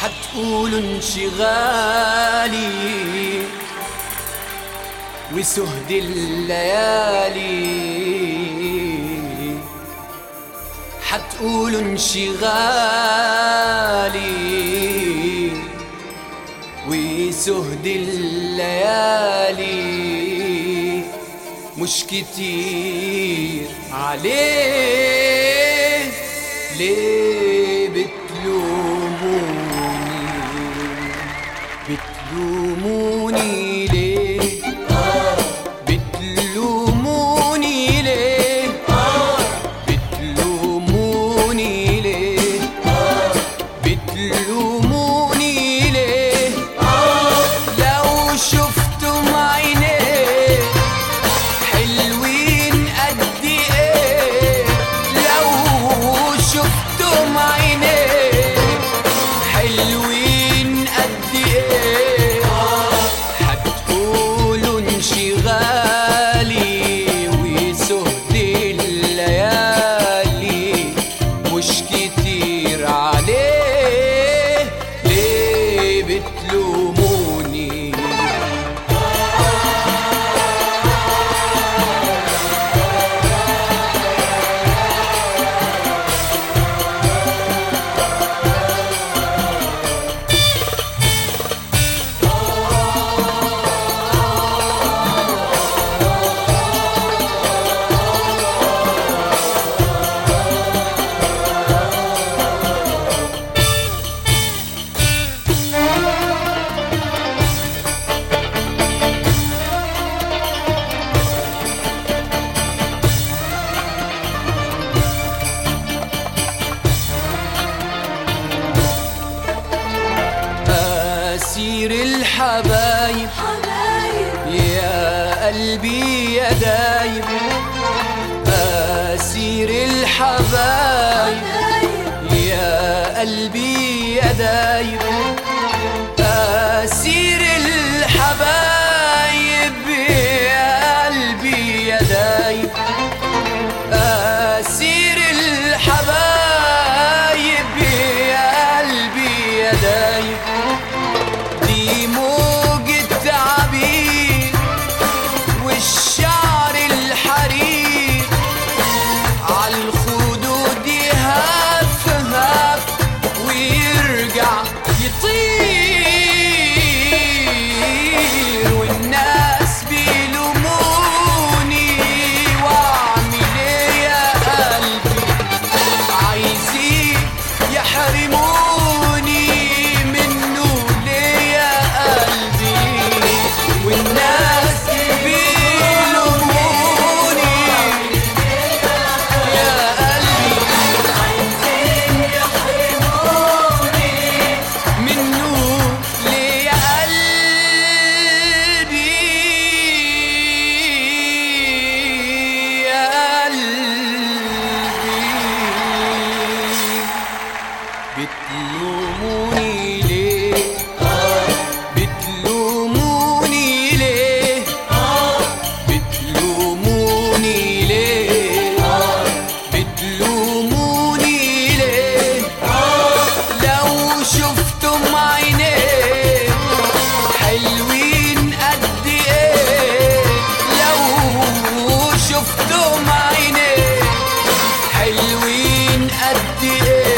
حتقولوا انشغالي وسهد الليالي حتقولوا انشغالي وسهد الليالي مش كتير عليه ليه بتلوموني بتلوموني ليه بتلوموني ليه بتلوموني ليه بتلوموني ليه لو شفتم عينيه حلوين قد ايه لو شفتم عينيه حلوين قد ايه حتقولوا انشغالي وسهد الليالي مش كتير عليه ليه بتلوموني أسير الحبايب يا قلبي يا دايب أسير الحبايب يا قلبي يا دايب أسير الحبايب يا قلبي يا دايب أسير الحبايب يا قلبي يا دايب دي موجة عبيد والشعر الحرير عالخدود يهف هف ويرجع يطير والناس بيلوموني واعمل ايه يا قلبي عايزين يحرموني منه ليه يا قلبي والناس بيلوموني يا قلبي منه ليه يا قلبي يا قلبي بتلوموني ليه بتلوموني ليه بتلوموني ليه بتلوموني ليه لو شفتم عينيه حلوين قد ايه لو شفتم عينيه حلوين قد ايه